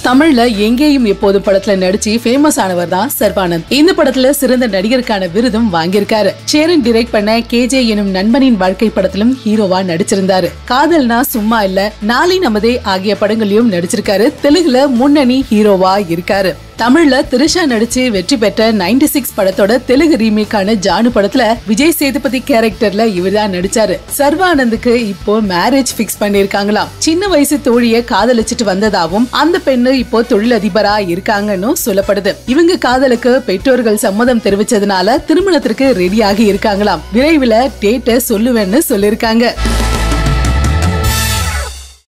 தமிழ்ல எங்கேயும் எப்போதும் படத்துல நடிச்சு ஃபேமஸ் ஆனவர் தான் சர்வானந்த் இந்த படத்துல சிறந்த நடிகருக்கான விருதும் வாங்கியிருக்காரு சேரன் டிரெக்ட் பண்ண கேஜே எனும் நண்பனின் வாழ்க்கை படத்திலும் ஹீரோவா நடிச்சிருந்தாரு காதல்னா சும்மா இல்ல நாளை நமதே ஆகிய படங்களையும் நடிச்சிருக்காரு தெலுங்குல முன்னணி ஹீரோவா இருக்காரு தமிழ்ல திரிஷா நடிச்சு வெற்றி பெற்ற 96 சிக்ஸ் படத்தோட தெலுங்கு ரீமேக்கான ஜானு படத்துல விஜய் சேதுபதி கேரக்டர்ல இவர்தான் நடிச்சாரு சர்வானந்துக்கு இப்போ மேரேஜ் பிக்ஸ் பண்ணிருக்காங்களாம் சின்ன வயசு தோழிய காதலிச்சிட்டு வந்ததாவும் அந்த பெண்ணு இப்போ தொழிலதிபரா இருக்காங்கன்னு சொல்லப்படுது இவங்க காதலுக்கு பெற்றோர்கள் சம்மதம் தெரிவிச்சதுனால திருமணத்திற்கு ரெடியாகி இருக்காங்களாம் விரைவில் டேட்டை சொல்லுவேன்னு சொல்லிருக்காங்க